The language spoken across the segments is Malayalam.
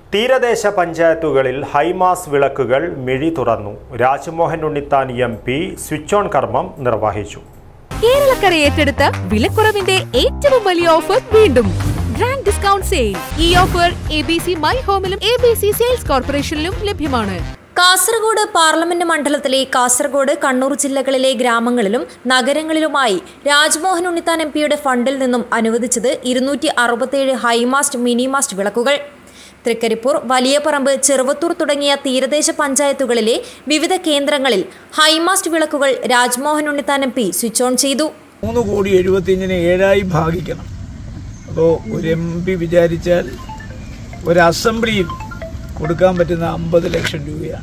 തീരദേശ പഞ്ചായത്തുകളിൽ ഹൈമാസ് വിളക്കുകൾ മിഴി തുറന്നു Rajmohan Unnithan M P switch on കർമ്മം നിർവഹിച്ചു കേരളക്കര ഏറ്റെടുത്ത വിലക്കുറവിന്റെ ഏറ്റവും വലിയ ഓഫർ വീണ്ടും ഗ്രാൻഡ് ഡിസ്കൗണ്ട് സെയിൽ ഈ offer A B C my ഹോമിലും എ ബി സി സെയിൽസ് കോർപ്പറേഷനിലും ലഭ്യമാണ് കാസർഗോഡ് പാർലമെന്റ് മണ്ഡലത്തിലെ കാസർഗോഡ് കണ്ണൂർ ജില്ലകളിലെ ഗ്രാമങ്ങളിലും നഗരങ്ങളിലുമായി രാജ്മോഹൻ ഉണ്ണിത്താൻ എം പിയുടെ ഫണ്ടിൽ നിന്നും അനുവദിച്ചത് ഇരുന്നൂറ്റി അറുപത്തേഴ് ഹൈമാസ്റ്റ് മിനിമാസ്റ്റ് വിളക്കുകൾ തൃക്കരിപ്പൂർ വലിയപറമ്പ് ചെറുവത്തൂർ തുടങ്ങിയ തീരദേശ പഞ്ചായത്തുകളിലെ വിവിധ കേന്ദ്രങ്ങളിൽ ഹൈമാസ്റ്റ് വിളക്കുകൾ Rajmohan Unnithan M P switch on ചെയ്തു മൂന്ന് കോടി എഴുപത്തിയഞ്ചിനെ ഏഴായി ഭാഗിക്കണം അപ്പോൾ ഒരു എം പി വിചാരിച്ചാൽ ഒരു അസംബ്ലിയിൽ കൊടുക്കാൻ പറ്റുന്ന അമ്പത് ലക്ഷം രൂപയാണ്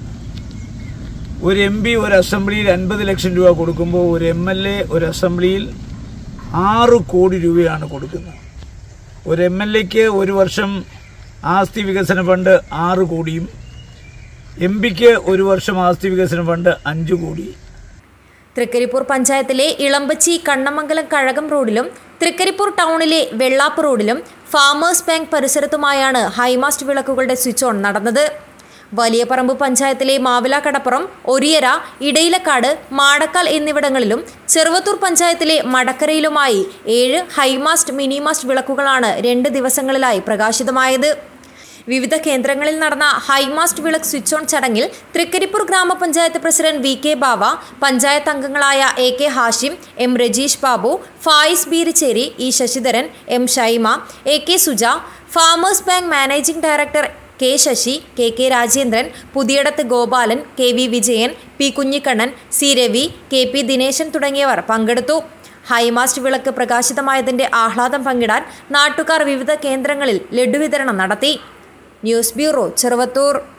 ഒരു എം പി ഒരു അസംബ്ലിയിൽ അൻപത് ലക്ഷം രൂപ കൊടുക്കുമ്പോൾ ഒരു എം എൽ എ ഒരു അസംബ്ലിയിൽ ആറ് കോടി രൂപയാണ് കൊടുക്കുന്നത് ഒരു എം എൽ എക്ക് ഒരു വർഷം ആസ്തി വികസന ഫണ്ട് ആറ് കോടിയും എം പിക്ക് ഒരു വർഷം ആസ്തി വികസന ഫണ്ട് അഞ്ച് കോടി തൃക്കരിപ്പൂർ പഞ്ചായത്തിലെ ഇളമ്പച്ചി കണ്ണമംഗലം കഴകം റോഡിലും തൃക്കരിപ്പൂർ ടൗണിലെ വെള്ളാപ്പ് റോഡിലും ഫാമേഴ്സ് ബാങ്ക് പരിസരത്തുമായാണ് ഹൈമാസ്റ്റ് വിളക്കുകളുടെ സ്വിച്ച് ഓൺ നടന്നത് വലിയപറമ്പ് പഞ്ചായത്തിലെ മാവില കടപ്പുറം ഒരിയര ഇടയിലക്കാട് മാടക്കാൽ എന്നിവിടങ്ങളിലും ചെറുവത്തൂർ പഞ്ചായത്തിലെ മടക്കരയിലുമായി ഏഴ് ഹൈമാസ്റ്റ് മിനിമാസ്റ്റ് വിളക്കുകളാണ് രണ്ട് ദിവസങ്ങളിലായി പ്രകാശിതമായത് വിവിധ കേന്ദ്രങ്ങളിൽ നടന്ന ഹൈമാസ്റ്റ് വിളക്ക് സ്വിച്ച് ഓൺ ചടങ്ങിൽ Thrikaripur grama panchayat president V K Bava panchayat അംഗങ്ങളായ A K Hashim M Rajeesh Babu Fayis Beericheri E Sasidharan M Shaima A K Suja farmers bank managing director K Sasi K K Rajendran Puthiyadath Gopalan K V Vijayan P Kunhikannan C Ravi K P Dineshan തുടങ്ങിയവർ പങ്കെടുത്തു ഹൈമാസ്റ്റ് വിളക്ക് പ്രകാശിതമായതിന്റെ ആഹ്ലാദം പങ്കിടാൻ നാട്ടുകാർ വിവിധ കേന്ദ്രങ്ങളിൽ ലഡു വിതരണം നടത്തി ന്യൂസ് ബ്യൂറോ ചെറുവത്തൂർ